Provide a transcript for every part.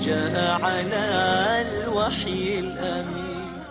جاء على الوحي الأمين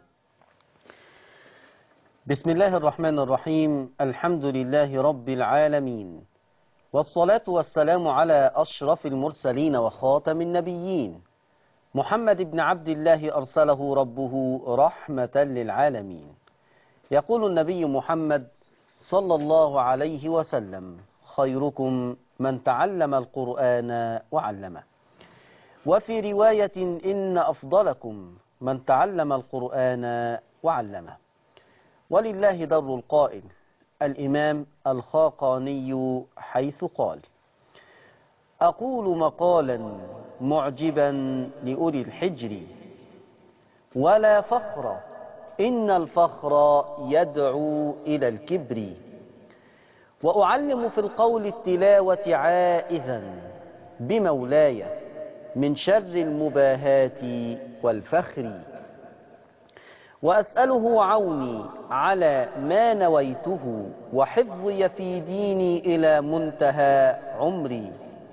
بسم الله الرحمن الرحيم الحمد لله رب العالمين والصلاة والسلام على أشرف المرسلين وخاتم النبيين محمد بن عبد الله أرسله ربه رحمة للعالمين يقول النبي محمد صلى الله عليه وسلم خيركم من تعلم القرآن وعلمه وفي رواية إن أفضلكم من تعلم القرآن وعلمه ولله در القائل الإمام الخاقاني حيث قال أقول مقالا معجبا لأولي الحجر ولا فخر إن الفخر يدعو إلى الكبر وأعلم في القول التلاوة عائذا بمولاي من شر المباهات والفخر وأسأله عوني على ما نويته وحفظي في ديني إلى منتهى عمري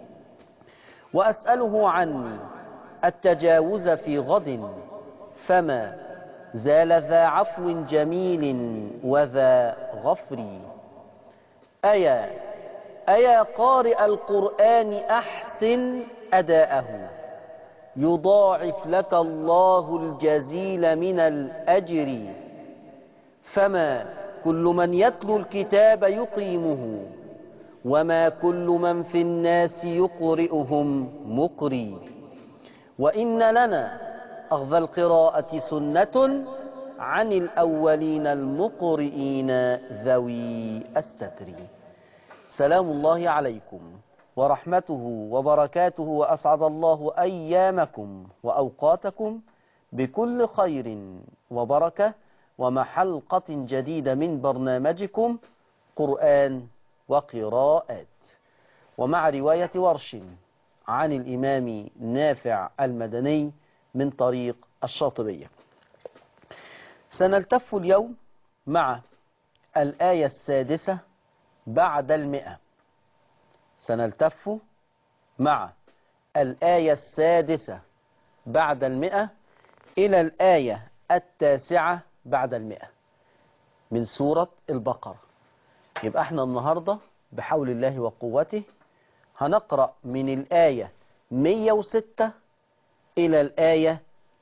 وأسأله عني التجاوز في غد فما زال ذا عفو جميل وذا غفر أيا أيا قارئ القرآن أحسن أداءه يضاعف لك الله الجزيل من الأجر فما كل من يتلو الكتاب يقيمه وما كل من في الناس يقرئهم مقري وإن لنا أخذ القراءة سنة عن الأولين المقرئين ذوي الستر سلام الله عليكم ورحمته وبركاته وأسعد الله أيامكم وأوقاتكم بكل خير وبركة ومحلقة جديدة من برنامجكم قرآن وقراءات ومع رواية ورش عن الإمام نافع المدني من طريق الشاطبية سنلتف اليوم مع الآية السادسة بعد المئة سنلتف مع الآية السادسة بعد المئة إلى الآية التاسعة بعد المئة من سورة البقرة يبقى احنا النهاردة بحول الله وقوته هنقرأ من الآية 106 إلى الآية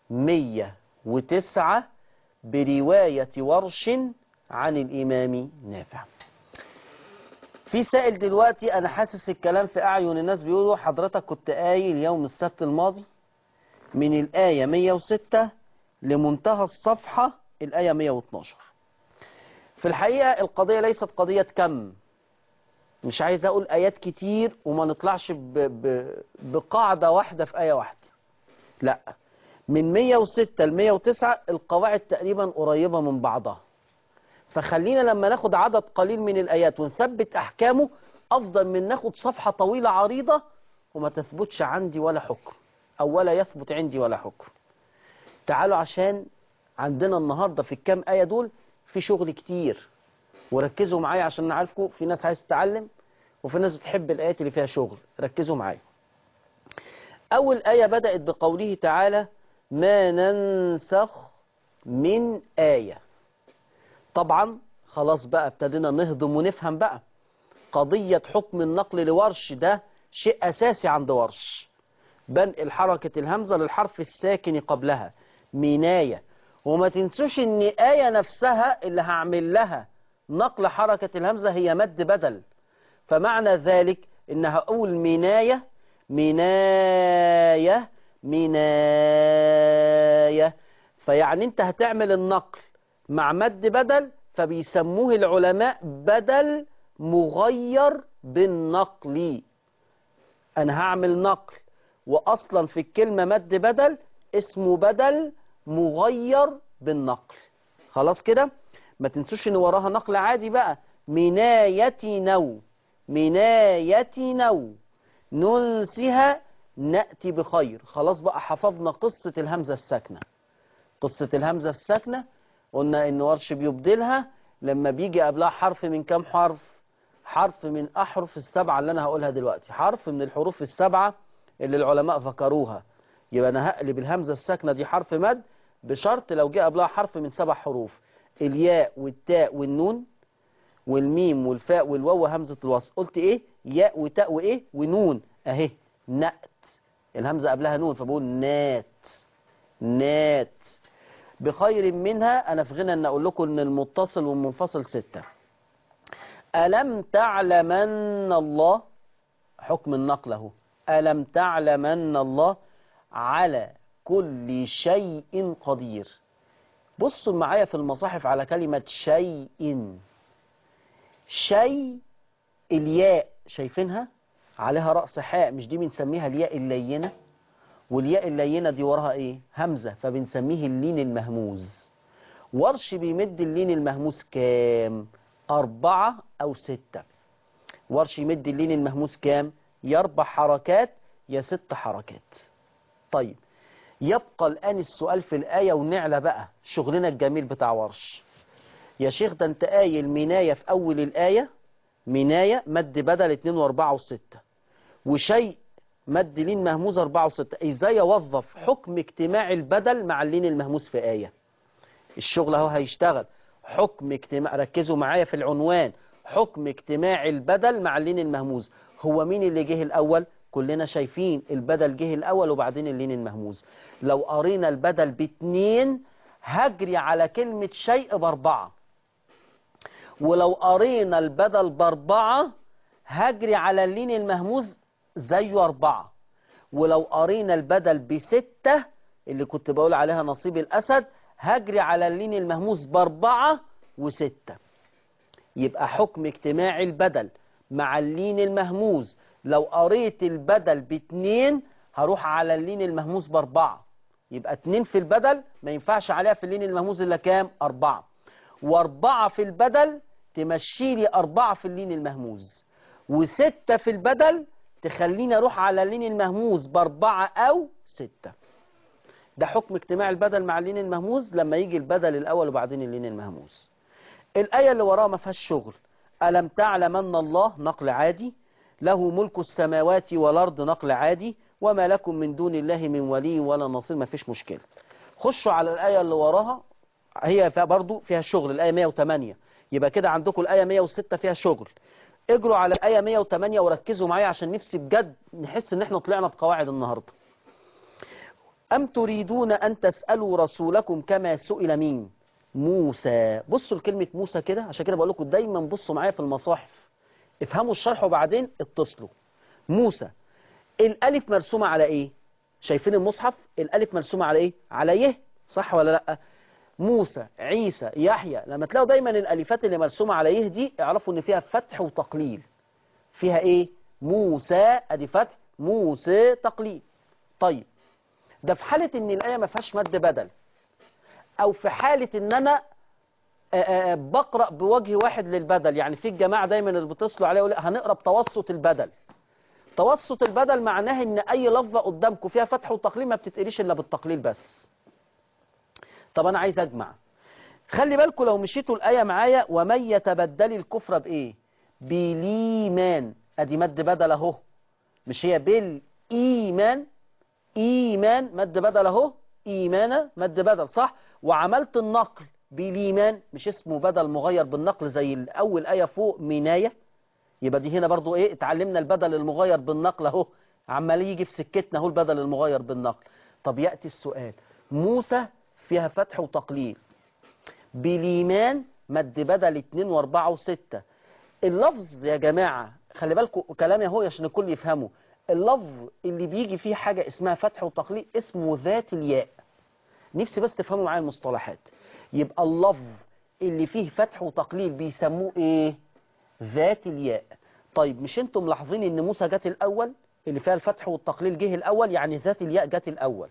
109 برواية ورش عن الإمام نافع في سائل دلوقتي أنا حاسس الكلام في أعين الناس بيقولوا حضرتك كنت قايل يوم السبت الماضي من الآية 106 لمنتهى الصفحة الآية 112 في الحقيقة القضية ليست قضية كم مش عايز أقول آيات كتير وما نطلعش ب... ب... بقاعدة واحدة في آية واحدة لا من 106 ل 109 القواعد تقريبا قريبة من بعضها فخلينا لما ناخد عدد قليل من الآيات ونثبت أحكامه أفضل من ناخد صفحة طويلة عريضة وما تثبتش عندي ولا حكم أو ولا يثبت عندي ولا حكم تعالوا عشان عندنا النهاردة في الكام آية دول في شغل كتير وركزوا معايا عشان نعرفكم في ناس عايز تتعلم وفي ناس بتحب الآيات اللي فيها شغل ركزوا معايا أول آية بدأت بقوله تعالى ما ننسخ من آية طبعا خلاص بقى ابتدينا نهضم ونفهم بقى قضية حكم النقل لورش ده شيء أساسي عند ورش بنقل حركة الهمزة للحرف الساكن قبلها مناية وما تنسوش ان آية نفسها اللي هعمل لها نقل حركة الهمزة هي مد بدل فمعنى ذلك ان هقول مناية مناية مناية فيعني انت هتعمل النقل مع مد بدل فبيسموه العلماء بدل مغير بالنقل انا هعمل نقل واصلا في الكلمة مد بدل اسمه بدل مغير بالنقل خلاص كده ما تنسوش ان وراها نقل عادي بقى مناية نو مناية نو ننسها نأتي بخير خلاص بقى حفظنا قصة الهمزة الساكنة قصة الهمزة الساكنة قلنا ان ورش بيبدلها لما بيجي قبلها حرف من كام حرف حرف من احرف السبعة اللي انا هقولها دلوقتي حرف من الحروف السبعة اللي العلماء ذكروها يبقى انا هقلب الهمزة الساكنة دي حرف مد بشرط لو جه قبلها حرف من سبع حروف الياء والتاء والنون والميم والفاء والواو وهمزة الوصل قلت ايه ياء وتاء وايه ونون اهي نأت الهمزة قبلها نون فبقول نات نات بخير منها انا في غنى ان اقول لكم ان المتصل والمنفصل ستة ألم تعلمن الله حكم النقل اهو ألم تعلمن الله على كل شيء قدير بصوا معايا في المصاحف على كلمة شيء شيء الياء شايفينها عليها رأس حاء مش دي بنسميها الياء اللينة والياء اللينة دي وراها ايه همزة فبنسميه اللين المهموز ورش بيمد اللين المهموز كام أربعة أو ستة ورش يمد اللين المهموز كام يا أربع حركات يا ست حركات طيب يبقى الآن السؤال في الآية ونعلى بقى شغلنا الجميل بتاع ورش يا شيخ ده انت قايل مناية في أول الآية مناية مد بدل 2 و4 و6 وشيء مد لين مهموز 4 و6 ازاي اوظف حكم اجتماع البدل مع اللين المهموز في آية الشغل اهو هيشتغل حكم اجتماع ركزوا معايا في العنوان حكم اجتماع البدل مع اللين المهموز هو مين اللي جه الأول كلنا شايفين البدل جه الأول وبعدين اللين المهموز لو قرينا البدل باتنين هجري على كلمة شيء باربعة ولو قرينا البدل باربعة هجري على اللين المهموز زيه أربعة ولو قرينا البدل بستة اللي كنت بقول عليها نصيب الأسد هجري على اللين المهموز باربعة وستة يبقى حكم اجتماع البدل مع اللين المهموز لو قريت البدل باتنين هروح على اللين المهموز باربعة يبقى اتنين في البدل ما ينفعش عليها في اللين المهموز الا كام أربعة وأربعة في البدل تمشي لي أربعة في اللين المهموز وستة في البدل تخليني أروح على اللين المهموز بأربعة أو ستة ده حكم اجتماع البدل مع اللين المهموز لما يجي البدل الأول وبعدين اللين المهموز الآية اللي وراها ما فيهاش شغل ألم تعلم أن الله نقل عادي له ملك السماوات والأرض نقل عادي وما لكم من دون الله من ولي ولا نصير ما فيش مشكلة خشوا على الآية اللي وراها هي فيها برضو فيها شغل الآية 108 يبقى كده عندكم الآية 106 فيها شغل اجروا على الآية 108 وركزوا معايا عشان نفسي بجد نحس ان احنا طلعنا بقواعد النهاردة أم تريدون أن تسألوا رسولكم كما سئل مين موسى بصوا لكلمة موسى كده عشان كده بقول لكم دايما بصوا معايا في المصاحف افهموا الشرح وبعدين اتصلوا موسى الألف مرسومة على ايه شايفين المصحف الألف مرسومة على ايه على يه صح ولا لأ موسى عيسى يحيى لما تلاقوا دايما الألفات اللي مرسومة على يه دي اعرفوا ان فيها فتح وتقليل فيها ايه موسى ادي فتح موسى تقليل طيب ده في حالة ان الآية ما فيهاش مد بدل او في حالة ان انا آآ آآ بقرأ بوجه واحد للبدل يعني في الجماعة دايما اللي بتصلوا عليه يقول هنقرأ بتوسط البدل توسط البدل معناه ان اي لفظة قدامكم فيها فتح وتقليل ما بتتقريش الا بالتقليل بس طب انا عايز اجمع خلي بالكم لو مشيتوا الآية معايا ومن يتبدل الكفر بايه بالايمان ادي مد بدل اهو مش هي بالايمان ايمان مد بدل اهو ايمانا مد بدل صح وعملت النقل بالايمان مش اسمه بدل مغير بالنقل زي الاول ايه فوق منايه يبقى دي هنا برضو ايه اتعلمنا البدل المغير بالنقل اهو عمال يجي في سكتنا اهو البدل المغير بالنقل طب ياتي السؤال موسى فيها فتح وتقليل بالايمان مد بدل 2 و4 و6 اللفظ يا جماعه خلي بالكم كلامي اهو عشان الكل يفهمه اللفظ اللي بيجي فيه حاجة اسمها فتح وتقليل اسمه ذات الياء نفسي بس تفهموا معايا المصطلحات يبقى اللفظ اللي فيه فتح وتقليل بيسموه ايه ذات الياء طيب مش انتم ملاحظين ان موسى جت الاول اللي فيها الفتح والتقليل جه الاول يعني ذات الياء جت الاول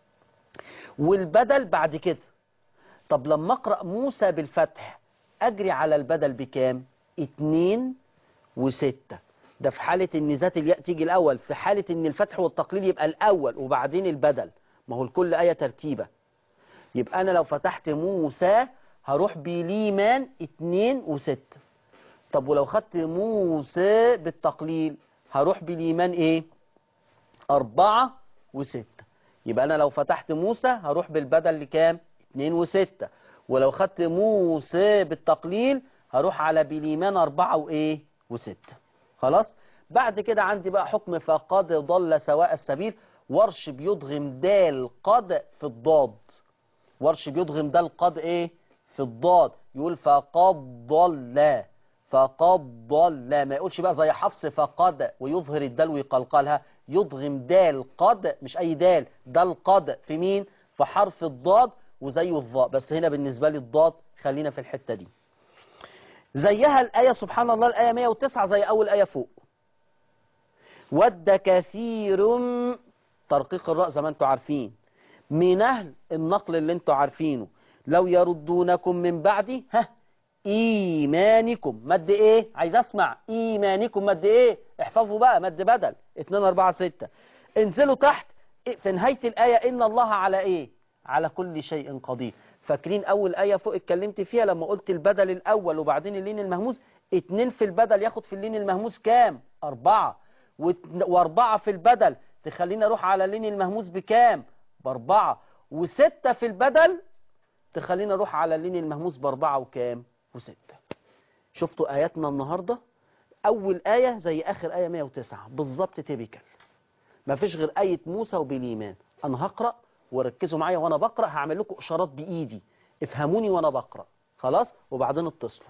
والبدل بعد كده طب لما اقرأ موسى بالفتح اجري على البدل بكام اتنين وستة ده في حالة ان ذات الياء تيجي الاول في حالة ان الفتح والتقليل يبقى الاول وبعدين البدل ما هو لكل آية ترتيبة يبقى انا لو فتحت موسى هروح بليمان اتنين وستة طب ولو خدت موسى بالتقليل هروح بليمان ايه اربعة وستة يبقى أنا لو فتحت موسى هروح بالبدل لكام 2 و6 ولو خدت موسى بالتقليل هروح على بليمان 4 وإيه و6 خلاص بعد كده عندي بقى حكم فقد ضل سواء السبيل ورش بيضغم دال قد في الضاد ورش بيضغم دال قد ايه في الضاد يقول فقد ضل فقد ضل ما يقولش بقى زي حفص فقد ويظهر الدال ويقلقلها يضغم دال قد مش اي دال دال قد في مين في حرف الضاد وزيه الضاء بس هنا بالنسبة لي الضاد خلينا في الحتة دي زيها الآية سبحان الله الآية 109 زي أول آية فوق ود كثير ترقيق الراء زي ما انتم عارفين من أهل النقل اللي انتم عارفينه لو يردونكم من بعد ها إيمانكم مد إيه عايز أسمع إيمانكم مد إيه احفظوا بقى مد بدل 2 4 6 انزلوا تحت في نهاية الآية إن الله على إيه على كل شيء قدير فاكرين أول آية فوق اتكلمت فيها لما قلت البدل الأول وبعدين اللين المهموس اتنين في البدل ياخد في اللين المهموس كام أربعة واربعة في البدل تخلينا اروح على اللين المهموس بكام باربعة وستة في البدل تخلينا اروح على اللين المهموس باربعة وكام وستة شفتوا آياتنا النهاردة أول آية زي آخر آية 109 بالظبط تيبيكال ما فيش غير آية موسى وبالإيمان أنا هقرأ وركزوا معايا وأنا بقرأ هعمل لكم إشارات بإيدي افهموني وأنا بقرأ خلاص وبعدين اتصلوا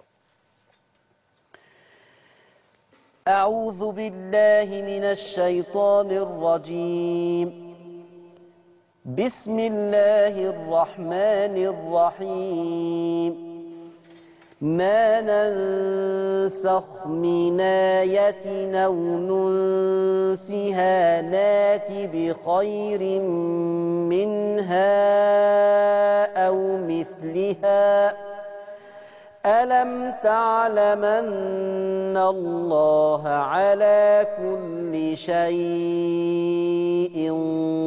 أعوذ بالله من الشيطان الرجيم بسم الله الرحمن الرحيم ما ننسخ من آية أو ننسها نات بخير منها أو مثلها ألم تعلم أن الله على كل شيء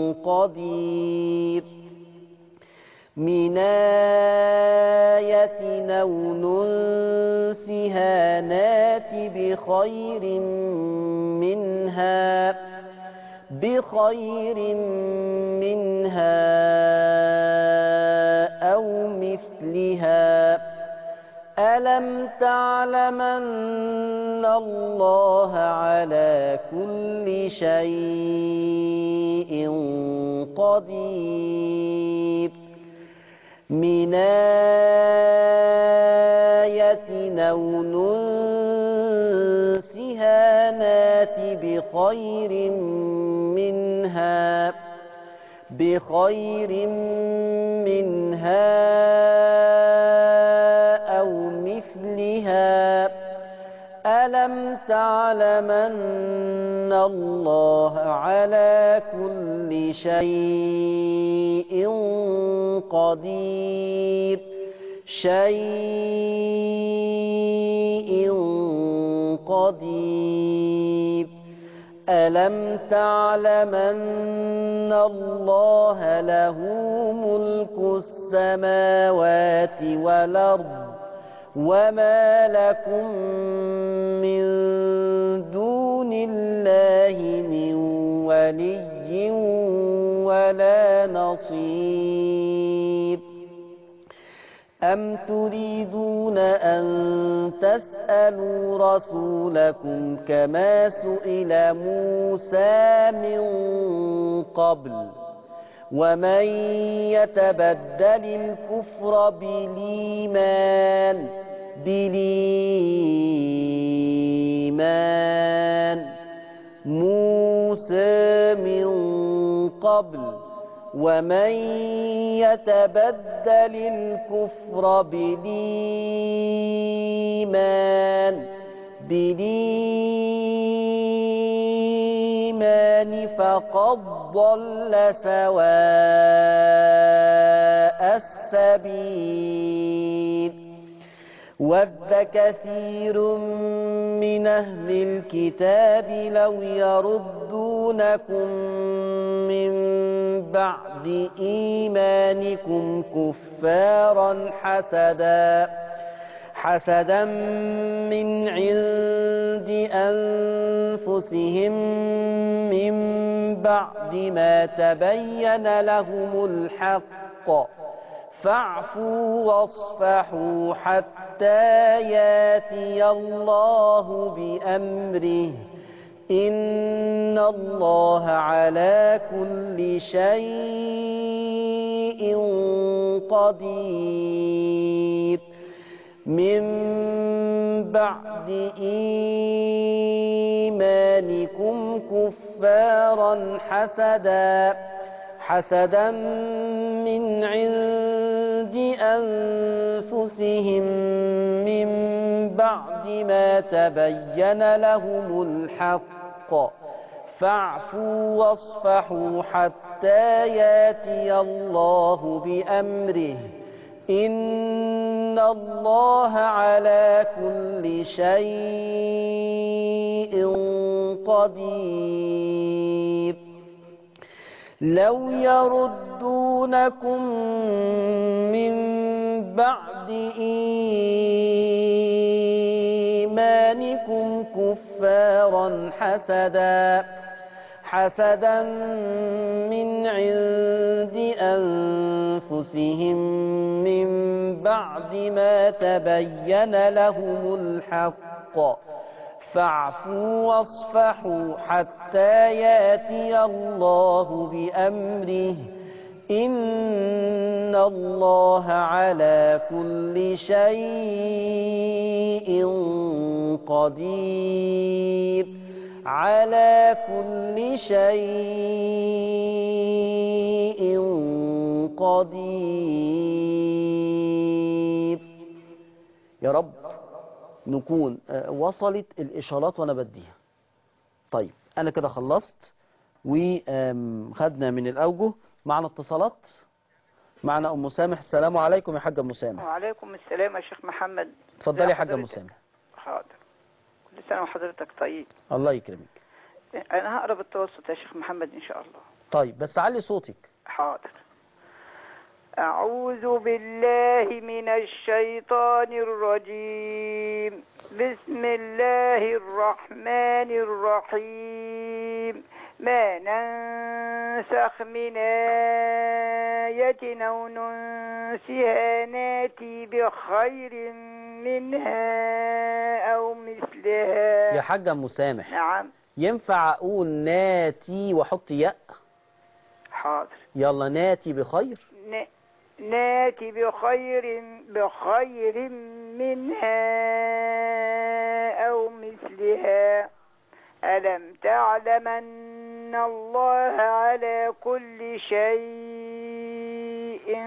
قدير من آية أو ننسها نات بخير منها بخير منها أو مثلها ألم تعلم أن الله على كل شيء قدير من آية أو ننسها نات بخير منها بخير منها أو مثلها ألم تعلم أن الله على كل شيء قدير شيء قدير ألم تعلم أن الله له ملك السماوات والأرض وما لكم من دون الله من ولي ولا نصير أم تريدون أن تسألوا رسولكم كما سئل موسى من قبل ومن يتبدل الكفر بالإيمان بالإيمان موسى من قبل ومن يتبدل الكفر بالإيمان بالإيمان فقد ضل سواء السبيل ود كثير من أهل الكتاب لو يردونكم من بعد إيمانكم كفارا حسدا حسدا من عند أنفسهم من بعد بعد ما تبين لهم الحق فاعفوا واصفحوا حتى ياتي الله بأمره إن الله على كل شيء قدير من بعد إيمانكم كفارا حسدا حسدا من عند أنفسهم من بعد ما تبين لهم الحق فاعفوا واصفحوا حتى ياتي الله بأمره إن الله على كل شيء قدير لو يردونكم من بعد إيمانكم كفارا حسدا حسدا من عند أنفسهم من بعد ما تبين لهم الحق فاعفوا واصفحوا حتى ياتي الله بأمره إن الله على كل شيء قدير على كل شيء قدير يا رب نكون آه، وصلت الإشارات وأنا بديها طيب أنا كده خلصت وخدنا من الأوجه معنا اتصالات معنا أم سامح السلام عليكم يا حاجة أم سامح وعليكم السلام يا شيخ محمد اتفضلي يا ازي حاجة أم حضرتك؟ سامح حاضر كل سنة وحضرتك طيب الله يكرمك أنا هقرا بالتوسط يا شيخ محمد إن شاء الله طيب بس علي صوتك حاضر أعوذ بالله من الشيطان الرجيم بسم الله الرحمن الرحيم ما ننسخ من آية أو ننسها ناتي بخير منها أو مثلها يا حاجة أم سامح نعم ينفع أقول ناتي وأحط ياء حاضر يلا ناتي بخير ن- ناتي بخير بخير منها أو مثلها ألم تعلم أن الله على كل شيء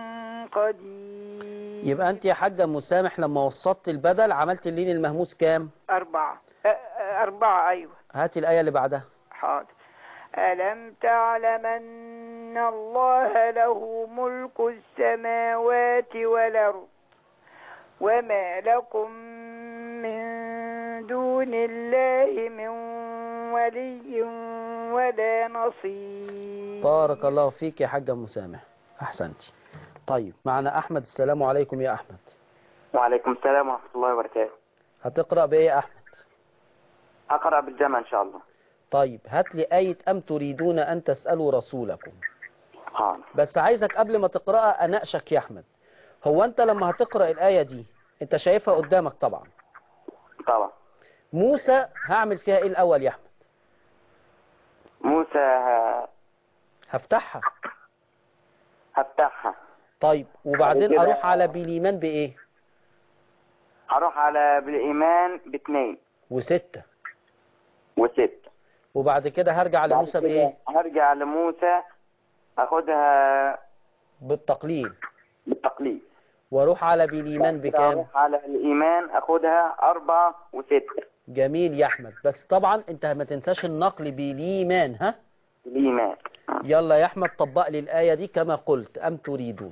قدير يبقى أنت يا حاجة أم سامح لما وسطت البدل عملت اللين المهموس كام أربعة أ- أ- أربعة أيوة هاتي الآية اللي بعدها حاضر ألم تعلم أن الله له ملك السماوات والأرض وما لكم من دون الله من ولي ولا نصير بارك الله فيك يا حاجة أم سامح أحسنتي طيب معنا أحمد السلام عليكم يا أحمد وعليكم السلام ورحمة الله وبركاته هتقرأ بإيه يا أحمد أقرأ بالجمع إن شاء الله طيب هات لي آية أم تريدون أن تسألوا رسولكم حاضر بس عايزك قبل ما تقرأها أناقشك يا أحمد هو أنت لما هتقرأ الآية دي أنت شايفها قدامك طبعا طبعا موسى هعمل فيها إيه الأول يا أحمد موسى ه- هفتحها هفتحها طيب وبعدين كده- أروح على بالإيمان بإيه هروح على بالإيمان باثنين وستة وست وبعد كده هرجع بعد لموسى كده بإيه هرجع لموسى أخدها بالتقليل بالتقليد واروح على بالإيمان بعد كده بكام هروح على الإيمان أخدها أربعة وستة جميل يا أحمد بس طبعا أنت ما تنساش النقل بالإيمان ها الإيمان يلا يا أحمد طبق لي الآية دي كما قلت أم تريدون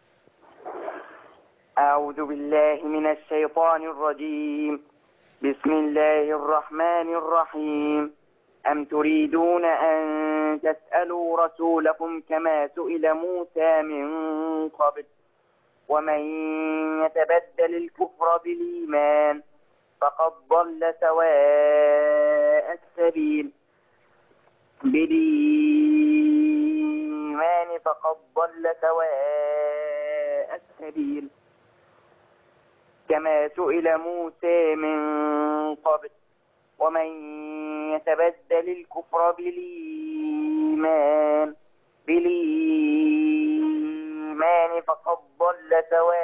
أعوذ بالله من الشيطان الرجيم بسم الله الرحمن الرحيم أم تريدون أن تسألوا رسولكم كما سئل موسى من قبل ومن يتبدل الكفر بالإيمان فقد ضل سواء السبيل بالإيمان فقد ضل سواء السبيل كما سئل موسى من قبل ومن يتبدل الكفر بالإيمان بالإيمان فقد ضل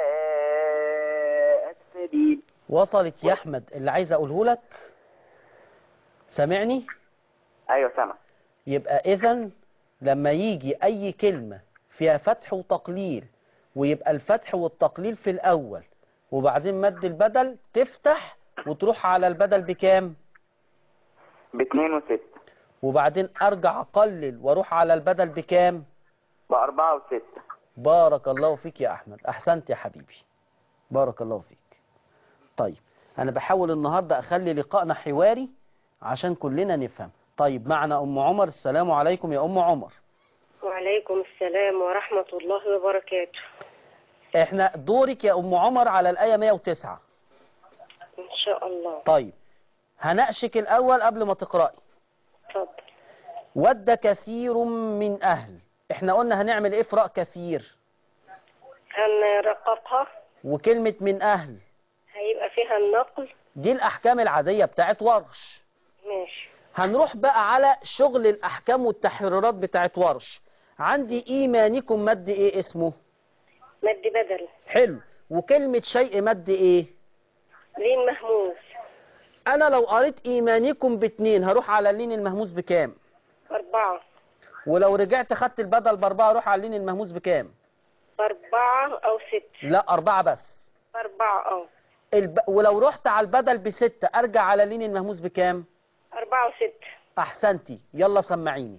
سواء السبيل وصلت يا أحمد اللي عايز أقوله لك سامعني أيوة سامع يبقى إذا لما يجي أي كلمة فيها فتح وتقليل ويبقى الفتح والتقليل في الأول وبعدين مد البدل تفتح وتروح على البدل بكام باتنين وستة وبعدين أرجع أقلل وأروح على البدل بكام بأربعة وستة بارك الله فيك يا أحمد أحسنت يا حبيبي بارك الله فيك طيب أنا بحاول النهاردة أخلي لقائنا حواري عشان كلنا نفهم طيب معنا أم عمر السلام عليكم يا أم عمر وعليكم السلام ورحمة الله وبركاته احنا دورك يا أم عمر على الآية 109 إن شاء الله طيب هنأشك الأول قبل ما تقرأي اتفضل ود كثير من أهل احنا قلنا هنعمل ايه في راء كثير هنرققها وكلمة من أهل هيبقى فيها النقل دي الأحكام العادية بتاعت ورش ماشي هنروح بقى على شغل الأحكام والتحريرات بتاعت ورش عندي إيمانكم مد إيه اسمه مد بدل حلو وكلمة شيء مد إيه لين مهموس أنا لو قريت إيمانكم باتنين هروح على اللين المهموس بكام أربعة ولو رجعت خدت البدل بأربعة أروح على اللين المهموس بكام أربعة أو ست لا أربعة بس أربعة أو الب... ولو رحت على البدل بستة أرجع على اللين المهموس بكام أربعة وست أحسنتي يلا سمعيني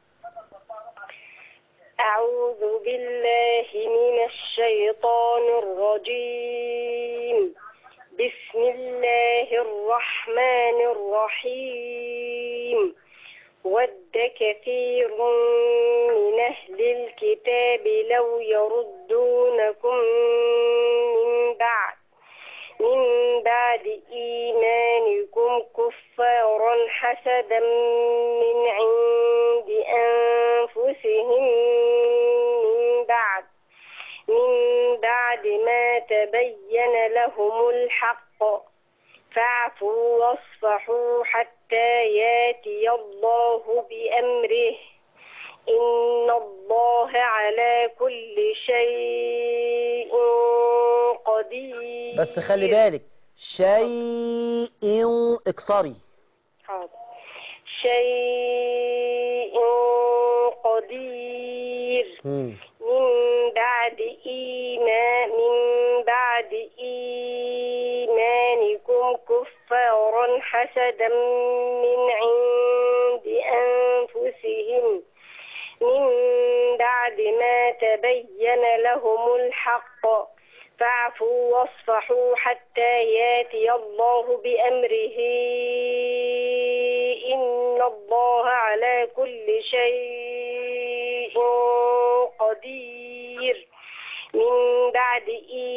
أعوذ بالله من الشيطان الرجيم بسم الله الرحمن الرحيم ود كثير من أهل الكتاب لو يردونكم من بعد من بعد إيمانكم كفارا حسدا من عند أنفسهم من بعد من بعد ما تبين لهم الحق فاعفوا واصفحوا حتى ياتي الله بأمره إن الله على كل شيء قدير بس خلي بالك شيء اكسري حاضر شيء قدير مم. من بعد إيمان من بعد إيمانكم كفارا حسدا من عند أنفسهم من بعد ما تبين لهم الحق فاعفوا واصفحوا حتى ياتي الله بأمره إن الله على كل شيء قدير من بعد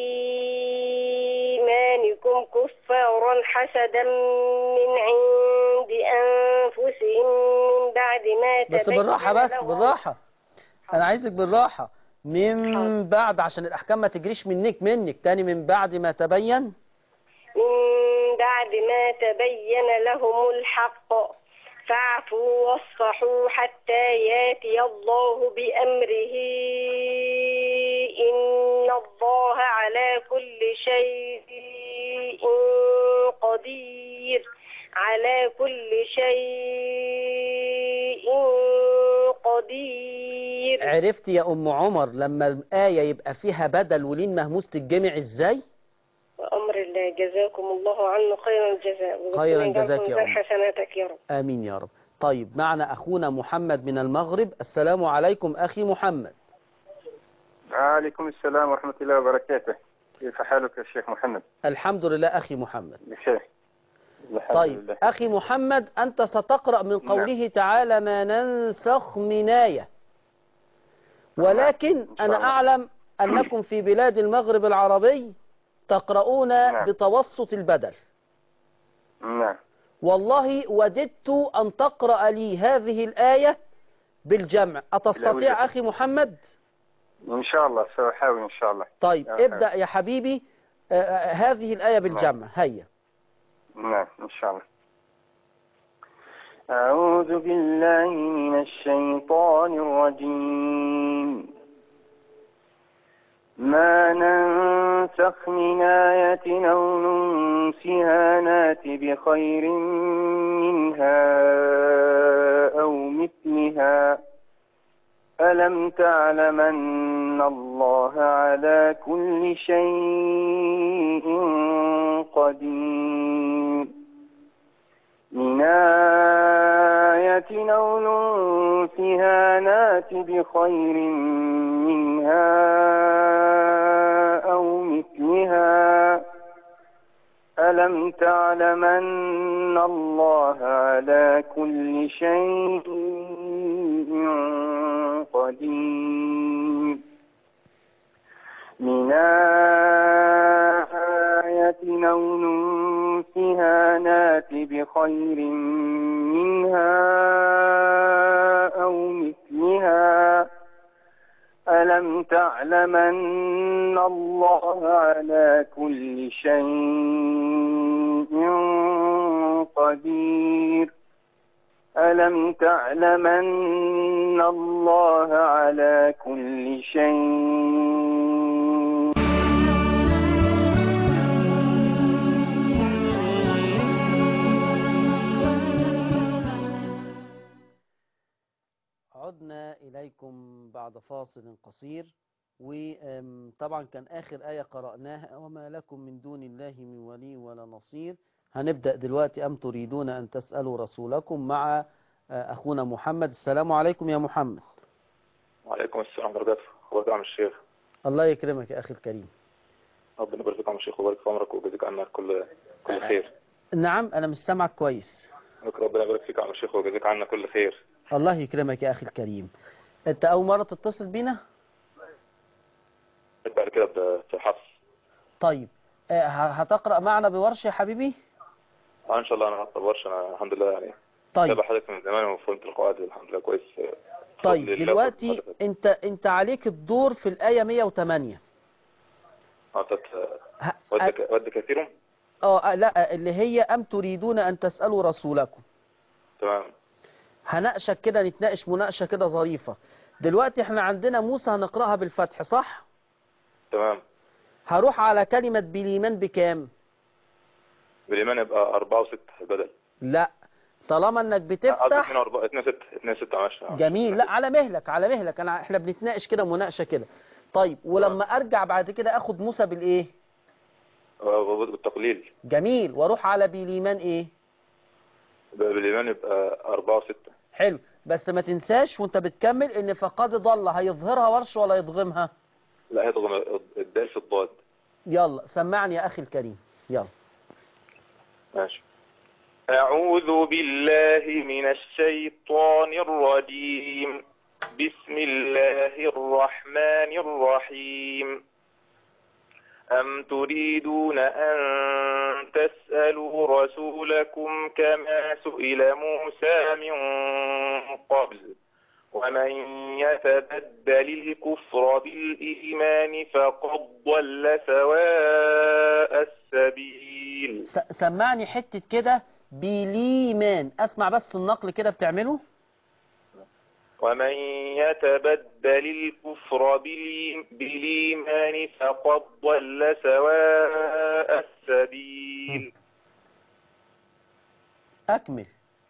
إيمانكم كفارا حسدا من عند أنفسهم من بعد ما بس تبين بالراحة بس لهم بالراحة أنا عايزك بالراحة من بعد عشان الأحكام ما تجريش منك منك تاني من بعد ما تبين من بعد ما تبين لهم الحق فاعفوا واصفحوا حتى ياتي الله بأمره إن الله على كل شيء قدير على كل شيء قدير عرفت يا أم عمر لما الآية يبقى فيها بدل ولين مهموس تتجمع إزاي وأمر الله جزاكم الله عنه خير الجزاء خيراً وربنا جزاك يجعلكم يا زي أم. حسناتك يا رب آمين يا رب طيب معنا أخونا محمد من المغرب السلام عليكم أخي محمد وعليكم السلام ورحمة الله وبركاته كيف حالك يا شيخ محمد الحمد لله أخي محمد بخير الحمد طيب لله أخي محمد أنت ستقرأ من قوله تعالى ما ننسخ من آية ولكن شاء أنا الله. أعلم أنكم في بلاد المغرب العربي تقرؤون نعم. بتوسط البدل نعم والله وددت أن تقرأ لي هذه الآية بالجمع أتستطيع بالأول. أخي محمد إن شاء الله سأحاول إن شاء الله طيب آه، ابدأ يا حبيبي آه، آه، هذه الآية بالجمع هيا نعم إن شاء الله أعوذ بالله من الشيطان الرجيم ما ننسخ من آية أو ننسها نات بخير منها أو مثلها ألم تعلم أن الله على كل شيء قدير من آية أو ننسها نات بخير منها أو مثلها ألم تعلم أن الله على كل شيء قدير من آية أو ننسها نات بخير منها أو مثلها ألم تعلم أن الله على كل شيء قدير ألم تعلم أن الله على كل شيء عدنا إليكم بعد فاصل قصير وطبعا كان آخر آية قرأناها وما لكم من دون الله من ولي ولا نصير هنبدأ دلوقتي أم تريدون أن تسألوا رسولكم مع آه، أخونا محمد السلام عليكم يا محمد وعليكم السلام ورحمة الله وبركاته اخبارك يا عم الشيخ الله يكرمك يا أخي الكريم ربنا يبارك فيك يا عم الشيخ ويبارك في عمرك ويجزيك عنا كل كل خير نعم أنا مش سامعك كويس ربنا يبارك فيك يا عم الشيخ ويجزيك عنا كل خير الله يكرمك يا أخي الكريم أنت أول مرة تتصل بينا بعد كده ب- في الحفظ طيب آه، ه- هتقرأ معنا بورش يا حبيبي آه ان شاء الله انا هطلب ورش انا الحمد لله يعني طيب تابع حضرتك من زمان وفهمت القواعد الحمد لله كويس طيب بفضل الله دلوقتي وبركاته. انت انت عليك الدور في الآية 108 اه تت- ه- ود ك- ود كثير اه لا اللي هي أم تريدون أن تسألوا رسولكم تمام هناقشك كده نتناقش مناقشة كده ظريفة دلوقتي احنا عندنا موسى هنقرأها بالفتح صح تمام هروح على كلمة بالإيمان بكام بالايمان يبقى أربعة وستة البدل لا طالما انك قصدي بتفتح اتنين وأربعة اتنين ستة اتنين ستة ماشي جميل لا على مهلك على مهلك انا احنا بنتناقش كده مناقشة كده طيب ولما ارجع بعد كده اخد موسى بالايه آه، بالتقليل جميل واروح على بالإيمان ايه بالايمان يبقى أربعة وستة حلو بس ما تنساش وانت بتكمل ان فقد ضل هيظهرها ورش ولا يضغمها لا هي تضم الدال في الضاد يلا سمعني يا اخي الكريم يلا ماشي أعوذ بالله من الشيطان الرجيم بسم الله الرحمن الرحيم أم تريدون أن تسألوا رسولكم كما سئل موسى من قبل ومن يتبدل الكفر بالإيمان فقد ضل سواء السبيل س- سمعني حتة كده بليمان اسمع بس النقل كده بتعمله ومن يتبدل الكفر بالإي- بالإيمان فقد ضل سواء السبيل اكمل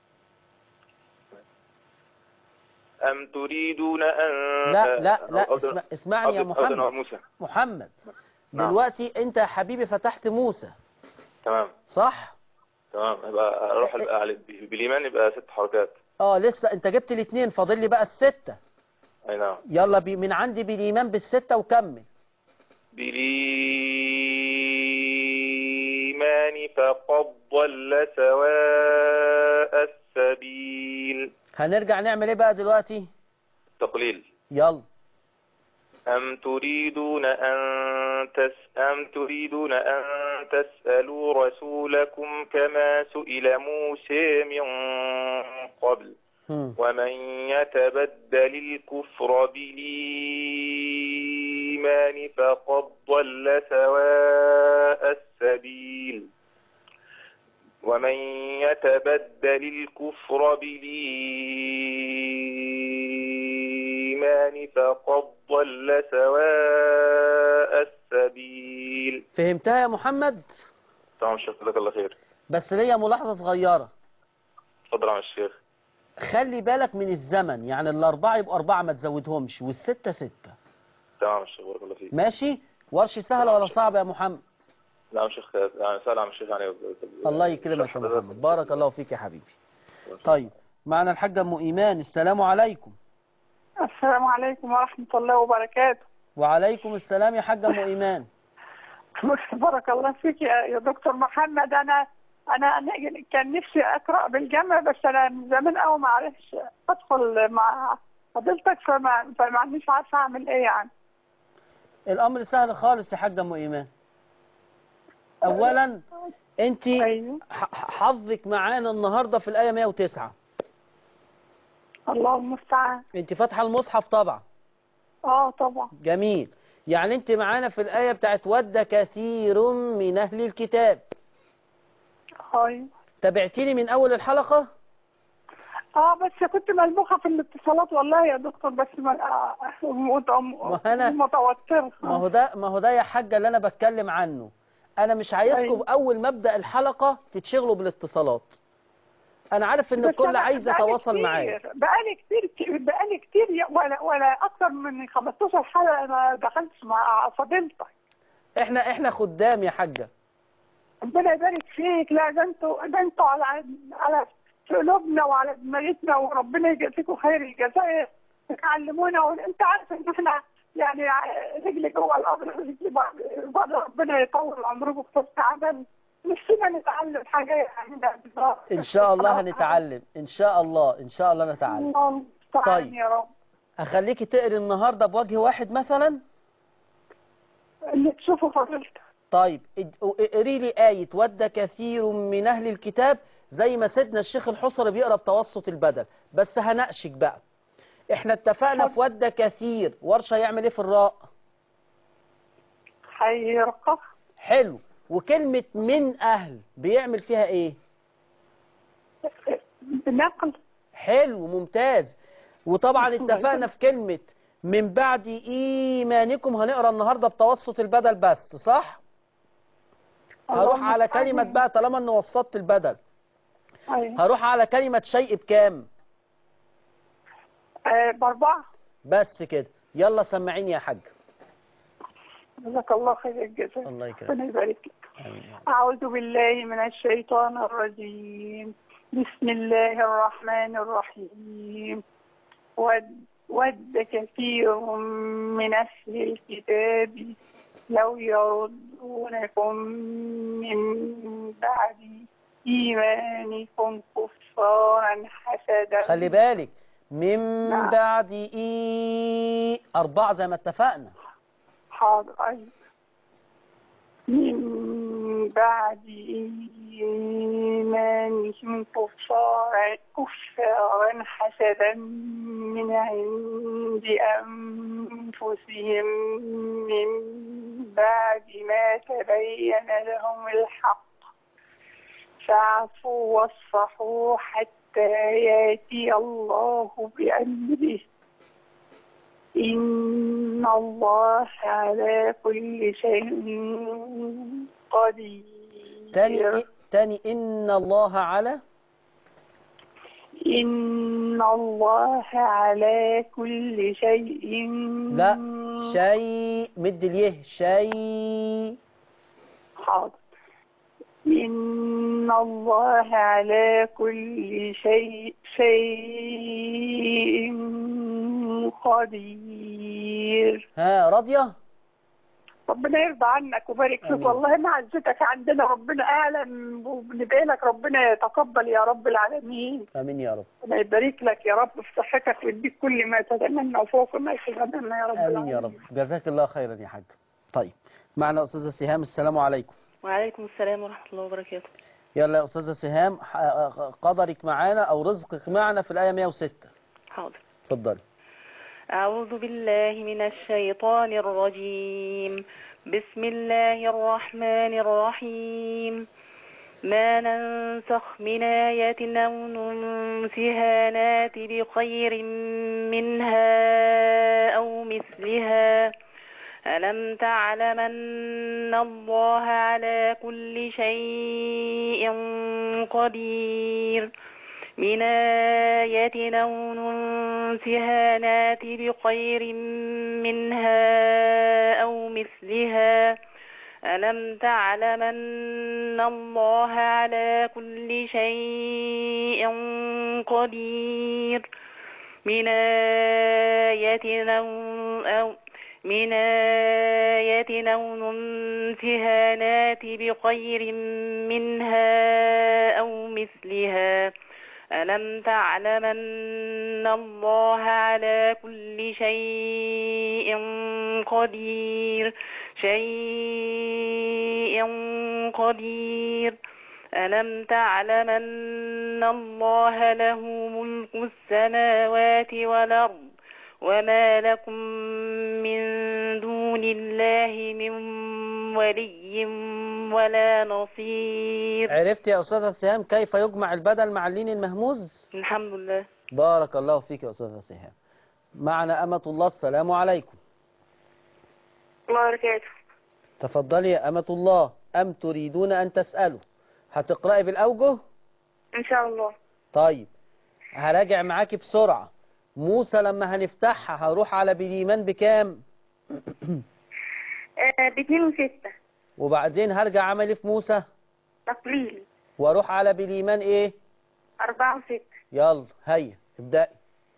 أم تريدون أن لا لا لا أو- أو- اسمع اسمعني يا أو- أو- أو- محمد موسى محمد نعم. دلوقتي انت يا حبيبي فتحت موسى تمام صح تمام يبقى أروح ال- على- بالإيمان يبقى ست حركات اه لسه انت جبت الاثنين فاضل لي بقى الستة أي نعم يلا بي من عندي بالايمان بالستة وكمل بالإيمان فقد ضل سواء السبيل هنرجع نعمل ايه بقى دلوقتي تقليل يلا أم تريدون أن تس أم تريدون أن تسألوا رسولكم كما سئل موسى من قبل مم. ومن يتبدل الكفر بالإيمان فقد ضل سواء السبيل ومن يتبدل الكفر بالإيمان فقد ضل سواء السبيل فهمتها يا محمد تمام الشيخ جزاك الله خير بس ليا ملاحظة صغيرة اتفضل يا عم الشيخ خلي بالك من الزمن يعني الأربعة يبقوا أربعة ما تزودهمش والستة ستة تمام الشيخ بارك الله فيك ماشي ورش سهلة ولا صعبة يا محمد لا يا شيخ يعني سأل عن الشيخ يعني الله يكرمك يا محمد بارك الله فيك يا حبيبي طيب معنا الحاجة أم إيمان السلام عليكم السلام عليكم ورحمة الله وبركاته وعليكم السلام يا حاجة أم إيمان بارك الله فيك يا يا دكتور محمد أنا أنا أنا كان نفسي أقرأ بالجامعة بس أنا من زمان أوي ما عرفتش أدخل مع فضيلتك فما فما عنديش عارفة أعمل إيه يعني الأمر سهل خالص يا حاجة أم إيمان أولا أنت أيوه ح- حظك معانا النهاردة في الآية 109 الله المستعان أنت فاتحة المصحف طبعا أه طبعا جميل يعني أنت معانا في الآية بتاعت ود كثير من أهل الكتاب أيوه تابعتيني من أول الحلقة اه بس كنت ملبوخه في الاتصالات والله يا دكتور بس ما آه، مت- ما أنا- متوتره ما هو ده ما هو ده يا حاجة اللي أنا بتكلم عنه أنا مش عايزكم أيوة. أول ما أبدأ الحلقة تتشغلوا بالاتصالات أنا عارف إن بس الكل أنا عايز بقالي يتواصل كتير- معايا بقالي كتير بقالي كتير يا- ولا ولا اكتر من 15 حلقه انا دخلت مع فضيلتك احنا احنا خدام يا حاجة ربنا يبارك فيك لا ده انتوا ده انتوا على على في قلوبنا وعلى دماغتنا وربنا يجازيكم خير الجزاء تعلمونا وانت عارف ان احنا يعني رجلي جوه القبر رجلي بره ربنا يطول عمركم في عمل نفسنا نتعلم حاجه يعني ان شاء الله هنتعلم ان شاء الله ان شاء الله نتعلم الله المستعان طيب. يا رب اخليكي تقري النهارده بوجه واحد مثلا اللي تشوفوا فضيلتك طيب اد- اقري لي آية ود كثير من أهل الكتاب زي ما سيدنا الشيخ الحصري بيقرا بتوسط البدل بس هناقشك بقى احنا اتفقنا في ود كثير ورشة يعمل ايه في الراء هيرقص حلو وكلمة من أهل بيعمل فيها ايه بنقل حلو ممتاز وطبعا اتفقنا في كلمة من بعد إيمانكم هنقرا النهاردة بتوسط البدل بس صح هروح الله على المستعان. كلمة بقى طالما ان وسطت البدل أيوة. هروح على كلمة شيء بكام آه، بأربعة بس كده يلا سمعيني يا حاج جزاك الله خير الجزاء الله يكرمك. ربنا يبارك لك أعوذ بالله من الشيطان الرجيم بسم الله الرحمن الرحيم ود, ود كثير من أهل الكتاب لو يردونكم من بعد إيمانكم كفارا حسدا خلي بالك من نعم. بعد إي أربعة زي ما اتفقنا حاضر أيوة. من بعد إيمانهم كفارا كفارا حسدا من عند أنفسهم من بعد ما تبين لهم الحق فاعفوا واصفحوا حتى ياتي الله بأمره إن الله على كل شيء قدير تاني إيه؟ تاني إن الله على إن الله على كل شيء لا شيء مد اليه شيء حاضر إن الله على كل شيء شيء قدير ها راضية ربنا يرضى عنك وبارك فيك آمين. والله معزتك عندنا ربنا اعلم وبندعي لك ربنا يتقبل يا رب العالمين آمين يا رب ربنا يبارك لك يا رب في صحتك ويديك كل ما تتمنى وفوق ما تتمنى يا رب آمين يا رب العالمين. جزاك الله خيرا يا حاج طيب معنا أستاذة سهام السلام عليكم وعليكم السلام ورحمة الله وبركاته يلا يا أستاذة سهام ح- قدرك معانا أو رزقك معنا في الآية 106 حاضر اتفضلي أعوذ بالله من الشيطان الرجيم بسم الله الرحمن الرحيم ما ننسخ من آية أو ننسها نات بخير منها أو مثلها ألم تعلم أن الله على كل شيء قدير من آية أو ننسها نات بخير منها أو مثلها ألم تعلم أن الله على كل شيء قدير من آية أو, أو من آية أو ننسها نات بخير منها أو مثلها ألم تعلم أن الله على كل شيء قدير شيء قدير ألم تعلم أن الله له ملك السماوات والأرض وما لكم من دون الله من ولي ولا نصير عرفت يا أستاذة سهام كيف يجمع البدل مع اللين المهموز الحمد لله بارك الله فيك يا أستاذة سهام معنا أمة الله السلام عليكم الله وبركاته تفضلي يا أمة الله أم تريدون أن تسألوا هتقرأي بالأوجه إن شاء الله طيب هراجع معاكي بسرعة موسى لما هنفتحها هروح على بالإيمان بكام آه باتنين وستة وبعدين هرجع عملي في موسى تقليل واروح على بالإيمان ايه أربعة وستة يلا هيا ابدأي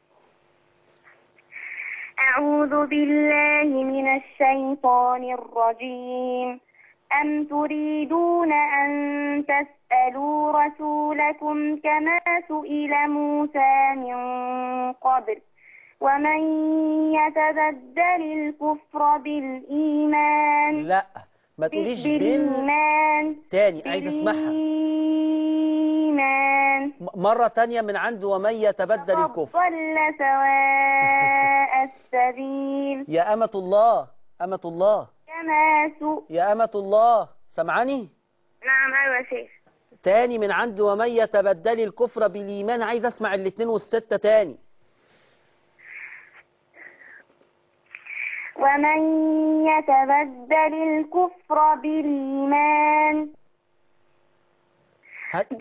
أعوذ بالله من الشيطان الرجيم أم تريدون أن تسألوا رسولكم كما سئل موسى من قبل ومن يتبدل الكفر بالإيمان لا ما تقوليش بال بالإيمان تاني عايز اسمعها بالإيمان م- مرة تانية من عند ومن يتبدل الكفر ضل سواء السبيل يا أمة الله أمة الله كما سئل يا أمة الله سمعاني نعم أيوة يا شيخ تاني من عند ومن يتبدل الكفر بالإيمان عايز أسمع الاتنين والستة تاني ومن يتبدل الكفر بالإيمان هات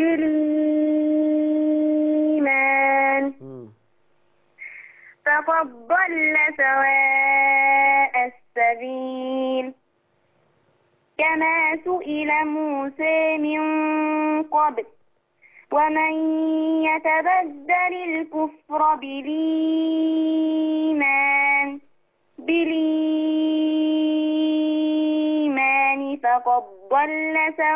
بالإيمان مم. فقد ضل سواء السبيل كما سئل موسى من قبل ومن يتبدل الكفر بالإيمان بالإيمان فقد ضل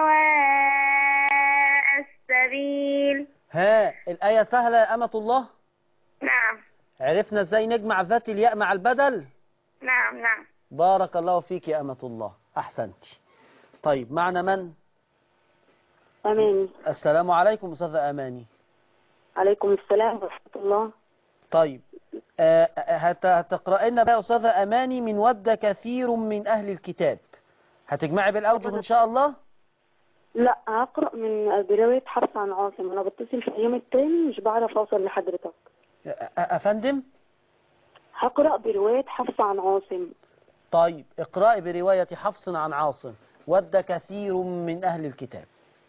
سواء السبيل ها الآية سهلة يا أمة الله نعم عرفنا ازاي نجمع ذات الياء مع البدل نعم نعم بارك الله فيك يا أمة الله أحسنت طيب معنا من أماني السلام عليكم أستاذة أماني عليكم السلام ورحمة الله طيب آه، هت- هتقرأ لنا بقى يا أستاذة أماني من ود كثير من أهل الكتاب هتجمعي بالأوجه إن شاء الله لا هقرأ من برواية حفص عن عاصم أنا بتصل في اليوم التاني مش بعرف أوصل لحضرتك أ- أ- أفندم هقرأ برواية حفص عن عاصم طيب اقرأي برواية حفص عن عاصم ود كثير من أهل الكتاب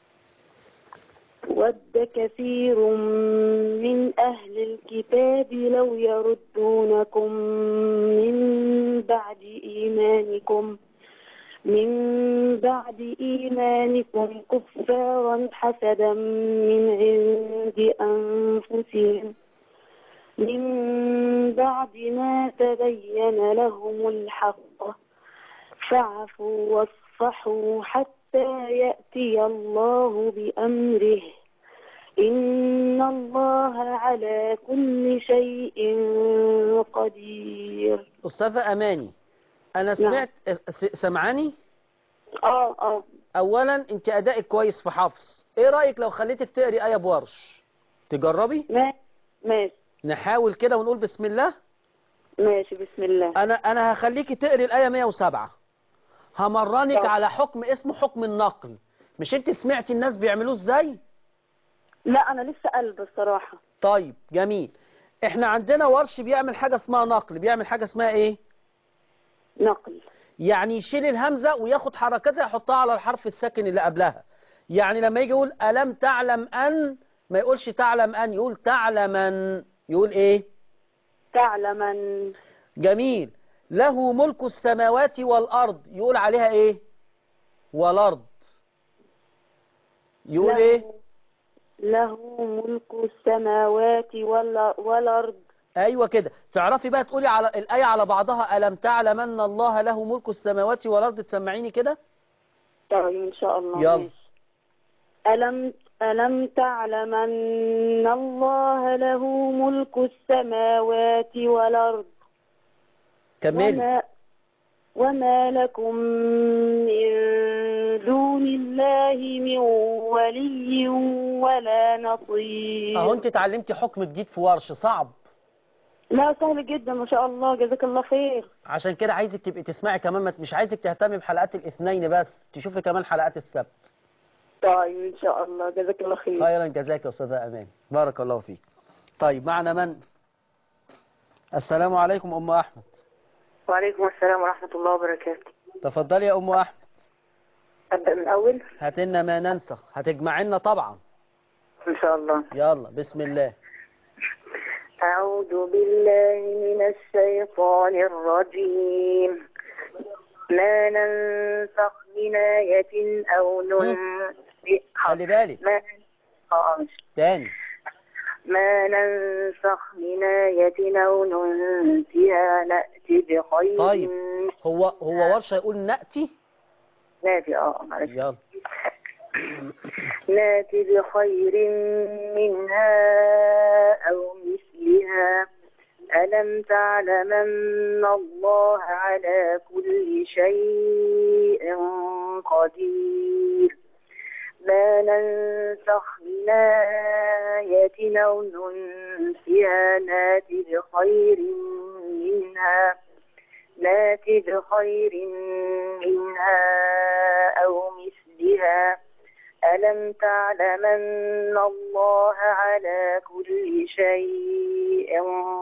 ود كثير من أهل الكتاب لو يردونكم من بعد إيمانكم من بعد إيمانكم كفارا حسدا من عند أنفسهم من بعد ما تبين لهم الحق فاعفوا واصفحوا حتى يأتي الله بأمره إن الله على كل شيء قدير أستاذة أماني أنا نعم. سمعت س- سمعاني اه اه اولا انت ادائك كويس في حفظ ايه رايك لو خليتك تقري ايه بورش تجربي ماشي ماشي نحاول كده ونقول بسم الله ماشي بسم الله انا انا هخليكي تقري الايه 107 همرنك طب. على حكم اسمه حكم النقل مش انت سمعتي الناس بيعملوه ازاي لا انا لسه قلب الصراحة طيب جميل احنا عندنا ورش بيعمل حاجه اسمها نقل بيعمل حاجه اسمها ايه نقل يعني يشيل الهمزه وياخد حركتها يحطها على الحرف الساكن اللي قبلها يعني لما يجي يقول الم تعلم ان ما يقولش تعلم ان يقول تعلمن يقول ايه تعلما جميل له ملك السماوات والارض يقول عليها ايه والارض يقول له- ايه له ملك السماوات وال- والارض ايوه كده تعرفي بقى تقولي على الايه على بعضها الم تعلم ان الله له ملك السماوات والارض تسمعيني كده طيب ان شاء الله يلا. ماشي. ألم ألم تعلم أن الله له ملك السماوات والأرض كملي وما وما لكم من دون الله من ولي ولا نصير اهو انت اتعلمتي حكم جديد في ورش صعب لا سهل جدا ما شاء الله جزاك الله خير عشان كده عايزك تبقي تسمعي كمان ما- مش عايزك تهتمي بحلقات الاثنين بس تشوفي كمان حلقات السبت طيب ان شاء الله جزاك الله خير خيرا جزاك يا استاذه امان بارك الله فيك طيب معنا من السلام عليكم ام احمد وعليكم السلام ورحمة الله وبركاته تفضلي يا ام احمد أبدأ من الأول هاتلنا ما ننسخ هتجمعنا طبعا إن شاء الله يلا بسم الله أعوذ بالله من الشيطان الرجيم ما ننسخ من آية أو ننسخ خلي بالك ما آه مش تاني ما ننسخ من آية أو ننسها نأتي بخير طيب. هو هو ورشه يقول ناتي نأتي اه معلش يلا نأتي بخير منها أو مثلها ألم تعلم أن الله على كل شيء قدير ما ننسخ من آية أو ننسها نأتي بخير منها نأتي بخير منها أو مثلها ألم تعلم أن الله على كل شيء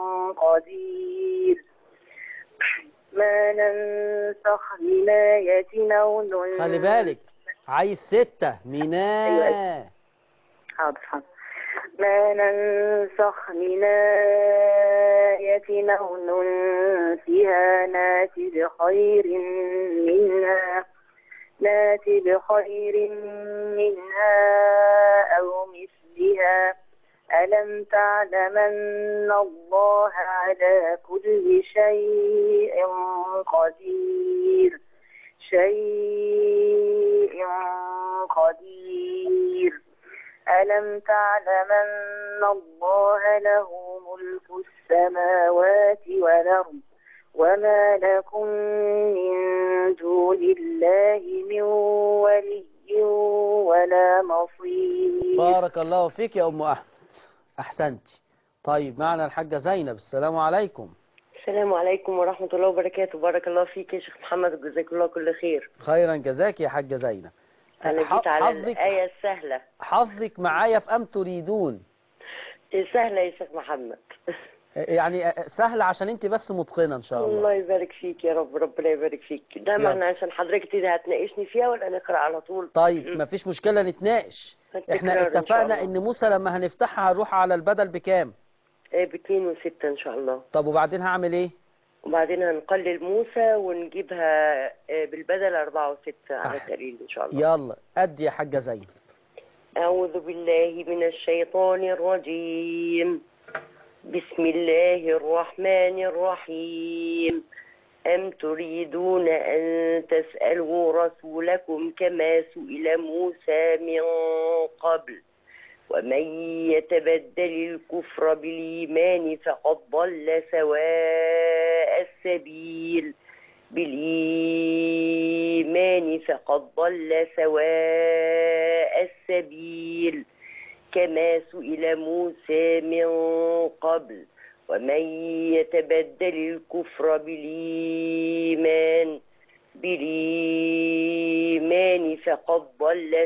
قدير ما ننسخ من آية أو ننسها خلي بالك عايز ستة ميناء حاضر حاضر ما ننسخ من آية أو ننسها نأتي بخير منها نأتي بخير منها أو مثلها ألم تعلم أن الله على كل شيء قدير شيء قدير ألم تعلم أن الله له ملك السماوات والأرض وما لكم من دون الله من ولي ولا نصير بارك الله فيك يا ام احمد احسنتي طيب معنا الحاجه زينب السلام عليكم السلام عليكم ورحمة الله وبركاته بارك الله فيك يا شيخ محمد وجزاك الله كل خير خيرا جزاك يا حاجه زينب أنا ح- جيت على حظك الآية السهلة حظك معايا في ام تريدون سهلة يا شيخ محمد يعني سهله عشان انت بس متقنه ان شاء الله الله يبارك فيك يا رب ربنا يبارك فيك ده يلا. معنى عشان حضرتك تيجي هتناقشني فيها ولا نقرأ على طول طيب مفيش مشكله نتناقش احنا التكرار إن شاء اتفقنا الله. ان موسى لما هنفتحها هنروح على البدل بكام آه، باتنين وستة إن شاء الله طب وبعدين هعمل ايه وبعدين هنقلل موسى ونجيبها آه، بالبدل أربعة وستة على أح- الدليل إن شاء الله يلا ادي يا حاجه زينب أعوذ بالله من الشيطان الرجيم بسم الله الرحمن الرحيم أم تريدون أن تسألوا رسولكم كما سئل موسى من قبل ومن يتبدل الكفر بالإيمان فقد ضل سواء السبيل بالإيمان فقد ضل سواء السبيل كما سئل موسى من قبل ومن يتبدل الكفر بالإيمان بالإيمان فقد ضل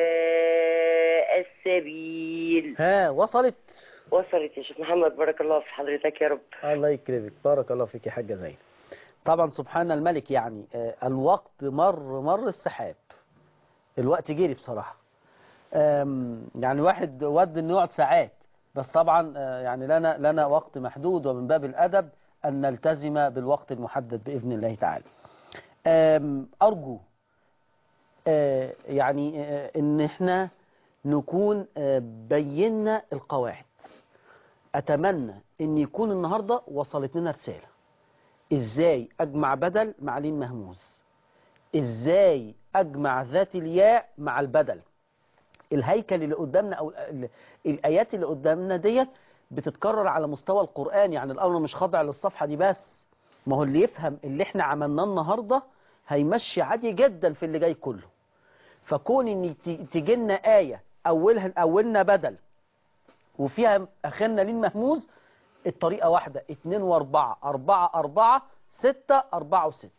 سواء السبيل ها وصلت وصلت يا شيخ محمد بارك الله في حضرتك يا رب الله يكرمك بارك الله فيك يا حاجة زينب طبعا سبحان الملك يعني آه، الوقت مر مر السحاب الوقت جري بصراحة آم، يعني واحد ود انه يقعد ساعات بس طبعا آه، يعني لنا لنا وقت محدود ومن باب الأدب أن نلتزم بالوقت المحدد بإذن الله تعالى آم، أرجو آه، يعني آه، ان احنا نكون آه، بينا القواعد اتمنى ان يكون النهارده وصلت لنا رساله ازاي اجمع بدل مع لين مهموز ازاي اجمع ذات الياء مع البدل الهيكل اللي قدامنا او ال- الايات اللي قدامنا ديت بتتكرر على مستوى القران يعني الامر مش خاضع للصفحه دي بس ما هو اللي يفهم اللي احنا عملناه النهارده هيمشي عادي جدا في اللي جاي كله فكون ان تيجي لنا ايه اولها اولنا بدل وفيها اخرنا لين مهموز الطريقه واحده اتنين واربعه اربعه اربعه سته اربعه وسته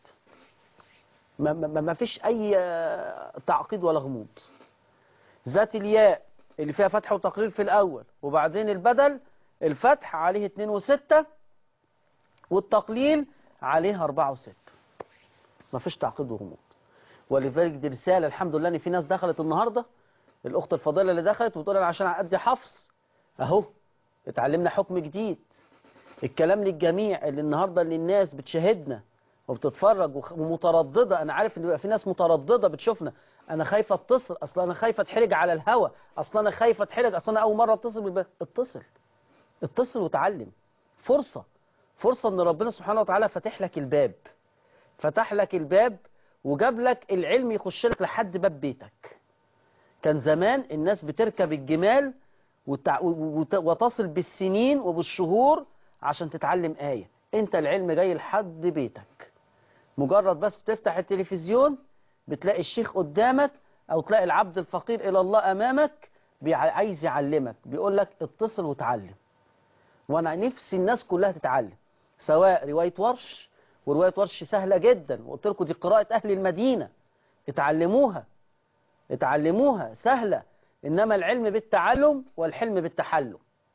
ما, ما, ما فيش اي آه، تعقيد ولا غموض ذات الياء اللي فيها فتح وتقرير في الاول وبعدين البدل الفتح عليه اتنين وستة والتقليل عليه اربعة وستة ما فيش تعقيد وغموض ولذلك دي رسالة الحمد لله ان في ناس دخلت النهاردة الاخت الفضيلة اللي دخلت وتقول انا عشان ادي حفظ اهو اتعلمنا حكم جديد الكلام للجميع اللي النهاردة اللي الناس بتشاهدنا وبتتفرج وخ- ومترددة انا عارف ان بيبقى في ناس مترددة بتشوفنا انا خايفة اتصل اصلا انا خايفة اتحرج على الهوا اصلا انا خايفة اتحرج اصلا انا اول مرة اتصل بالب... اتصل اتصل وتعلم فرصة فرصة ان ربنا سبحانه وتعالى فتح لك الباب فتح لك الباب وجاب لك العلم يخش لك لحد باب بيتك كان زمان الناس بتركب الجمال وتع... وت... وتصل بالسنين وبالشهور عشان تتعلم آية انت العلم جاي لحد بيتك مجرد بس بتفتح التلفزيون بتلاقي الشيخ قدامك او تلاقي العبد الفقير الى الله امامك بيع- عايز يعلمك بيقول لك اتصل وتعلم وانا نفسي الناس كلها تتعلم سواء رواية ورش ورواية ورش سهلة جدا وقلت لكم دي قراءة اهل المدينة اتعلموها اتعلموها سهلة انما العلم بالتعلم والحلم بالتحلم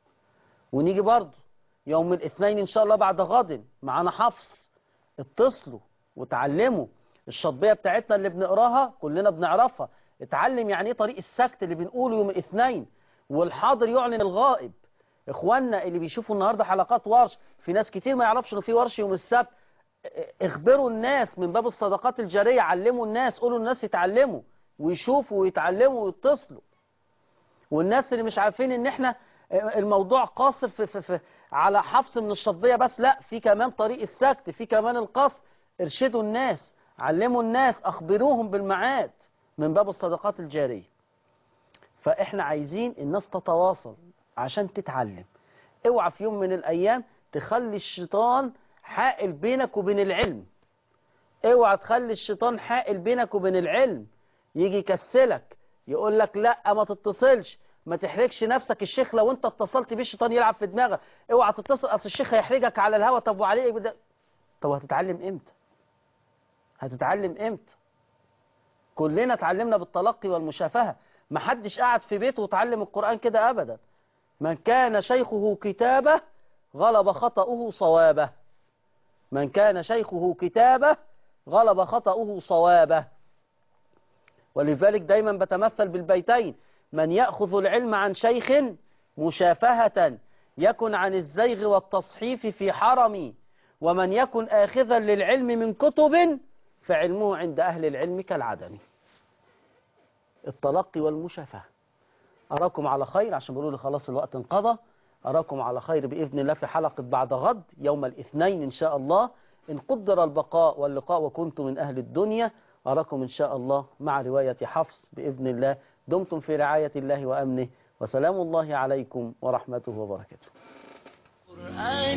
ونيجي برضه يوم الاثنين ان شاء الله بعد غد معانا حفص اتصلوا وتعلموا الشطبية بتاعتنا اللي بنقراها كلنا بنعرفها اتعلم يعني ايه طريق السكت اللي بنقوله يوم الاثنين والحاضر يعلن الغائب اخواننا اللي بيشوفوا النهارده حلقات ورش في ناس كتير ما يعرفش انه في ورش يوم السبت اه- اخبروا الناس من باب الصدقات الجارية علموا الناس قولوا الناس يتعلموا ويشوفوا ويتعلموا ويتصلوا والناس اللي مش عارفين ان احنا اه، الموضوع قاصر في, في, في على حفص من الشطبية بس لا في كمان طريق السكت في كمان القصر ارشدوا الناس علموا الناس اخبروهم بالمعاد من باب الصدقات الجارية فاحنا عايزين الناس تتواصل عشان تتعلم اوعى في يوم من الايام تخلي الشيطان حائل بينك وبين العلم اوعى تخلي الشيطان حائل بينك وبين العلم يجي يكسلك يقول لك لا ما تتصلش ما تحرجش نفسك الشيخ لو انت اتصلت بيه الشيطان يلعب في دماغك اوعى تتصل اصل الشيخ هيحرجك على الهوا طب وعليه إيه بدا- طب هتتعلم امتى هتتعلم امتى كلنا اتعلمنا بالتلقي والمشافهة ما حدش قاعد في بيته وتعلم القرآن كده أبدا من كان شيخه كتابه غلب خطأه صوابه من كان شيخه كتابه غلب خطأه صوابه ولذلك دايما بتمثل بالبيتين من يأخذ العلم عن شيخ مشافهة يكن عن الزيغ والتصحيف في حرمي ومن يكن آخذا للعلم من كتب فعلمه عند أهل العلم كالعدم التلقي والمشافهة أراكم على خير عشان بيقولوا لي خلاص الوقت انقضى أراكم على خير بإذن الله في حلقة بعد غد يوم الاثنين إن شاء الله إن قدر البقاء واللقاء وكنت من أهل الدنيا أراكم إن شاء الله مع رواية حفص بإذن الله دمتم في رعاية الله وأمنه وسلام الله عليكم ورحمته وبركاته القرآن